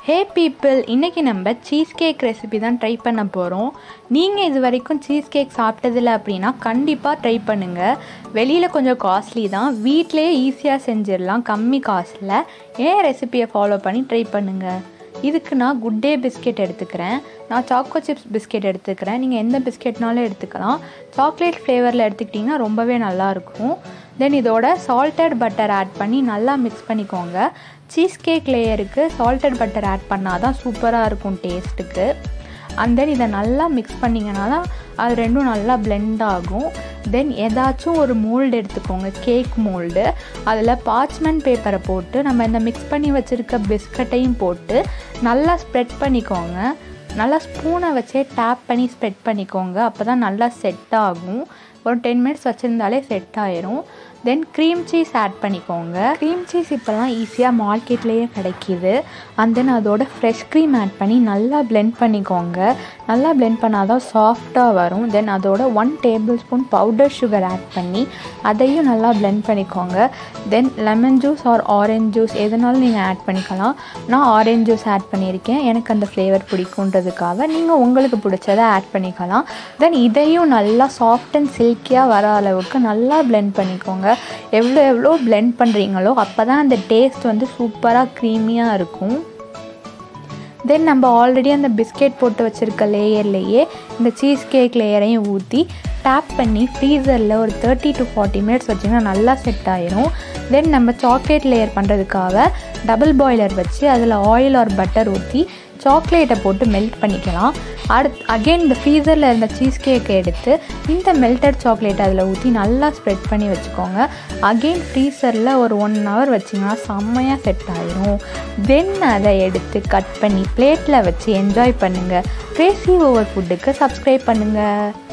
ஹே people இன்றைக்கி நம்ம cheese cake recipe தான் ட்ரை பண்ண போகிறோம் நீங்கள் இது வரைக்கும் சீஸ் கேக் சாப்பிட்டதில்ல அப்படின்னா கண்டிப்பாக ட்ரை பண்ணுங்கள் வெளியில் கொஞ்சம் காஸ்ட்லி தான் வீட்டிலேயே ஈஸியாக செஞ்சிடலாம் கம்மி காஸ்ட்டில் ஏன் ரெசிபியை ஃபாலோ பண்ணி ட்ரை பண்ணுங்கள் இதுக்கு நான் குட் டே பிஸ்கெட் எடுத்துக்கிறேன் நான் சாக்கோ சிப்ஸ் பிஸ்கெட் எடுத்துக்கிறேன் நீங்கள் எந்த பிஸ்கெட்னாலும் எடுத்துக்கலாம் சாக்லேட் ஃப்ளேவரில் எடுத்துக்கிட்டிங்கன்னா ரொம்பவே நல்லாயிருக்கும் தென் இதோட சால்டட் பட்டர் ஆட் பண்ணி நல்லா மிக்ஸ் பண்ணிக்கோங்க சீஸ் கேக் லேயருக்கு சால்டட் பட்டர் ஆட் பண்ணால் தான் சூப்பராக இருக்கும் டேஸ்ட்டுக்கு அண்ட் தென் இதை நல்லா மிக்ஸ் பண்ணிங்கன்னா தான் அது ரெண்டும் நல்லா பிளெண்ட் ஆகும் தென் ஏதாச்சும் ஒரு மோல்டு எடுத்துக்கோங்க கேக் மோல்டு அதில் பார்ச்மெண்ட் பேப்பரை போட்டு நம்ம இந்த மிக்ஸ் பண்ணி வச்சுருக்க பிஸ்கட்டையும் போட்டு நல்லா ஸ்ப்ரெட் பண்ணிக்கோங்க நல்லா ஸ்பூனை வச்சே டேப் பண்ணி ஸ்ப்ரெட் பண்ணிக்கோங்க அப்போ தான் நல்லா செட் ஆகும் ஒரு டென் மினிட்ஸ் வச்சுருந்தாலே செட் ஆயிரும் தென் க்ரீம் சீஸ் ஆட் பண்ணிக்கோங்க க்ரீம் சீஸ் இப்போலாம் ஈஸியாக மார்க்கெட்லேயே கிடைக்கிது அண்ட் தென் அதோட ஃப்ரெஷ் க்ரீம் ஆட் பண்ணி நல்லா பிளெண்ட் பண்ணிக்கோங்க நல்லா பிளெண்ட் பண்ணால் தான் சாஃப்டாக வரும் தென் அதோட one tablespoon powder sugar add பண்ணி அதையும் நல்லா பிளெண்ட் பண்ணிக்கோங்க then lemon juice or orange juice எதுனாலும் நீங்கள் ஆட் பண்ணிக்கலாம் நான் ஆரஞ்ச் ஜூஸ் ஆட் பண்ணியிருக்கேன் எனக்கு அந்த ஃப்ளேவர் பிடிக்குன்றதுக்காக நீங்கள் உங்களுக்கு பிடிச்சதை ஆட் பண்ணிக்கலாம் தென் இதையும் நல்லா சாஃப்ட் அண்ட் சில்கியாக வர அளவுக்கு நல்லா பிளெண்ட் பண்ணிக்கோங்க எவ்வளோ எவ்வளோ பிளெண்ட் பண்ணுறீங்களோ அப்போ தான் அந்த டேஸ்ட் வந்து சூப்பராக க்ரீமியாக இருக்கும் தென் நம்ம ஆல்ரெடி அந்த பிஸ்கெட் போட்டு வச்சுருக்க லேயர்லேயே இந்த சீஸ் கேக் லேயரையும் ஊற்றி டேப் பண்ணி ஃப்ரீசரில் ஒரு தேர்ட்டி டு ஃபார்ட்டி மினிட்ஸ் வச்சிங்கன்னா நல்லா செட் ஆயிரும் தென் நம்ம சாக்லேட் லேயர் பண்ணுறதுக்காக டபுள் பாய்லர் வச்சு அதில் ஆயில் ஆர் பட்டர் ஊற்றி சாக்லேட்டை போட்டு மெல்ட் பண்ணிக்கலாம் அடுத் அகெயின் இந்த ஃப்ரீசரில் இருந்த சீஸ் கேக்கை எடுத்து இந்த மெல்டட் சாக்லேட் அதில் ஊற்றி நல்லா ஸ்ப்ரெட் பண்ணி வச்சுக்கோங்க அகெயின் ஃப்ரீசரில் ஒரு ஒன் ஹவர் வச்சிங்கன்னா செம்மையாக செட் ஆயிரும் தென் அதை எடுத்து கட் பண்ணி பிளேட்டில் வச்சு என்ஜாய் பண்ணுங்கள் கிரேசி ஓவர் ஃபுட்டுக்கு சப்ஸ்கிரைப் பண்ணுங்கள்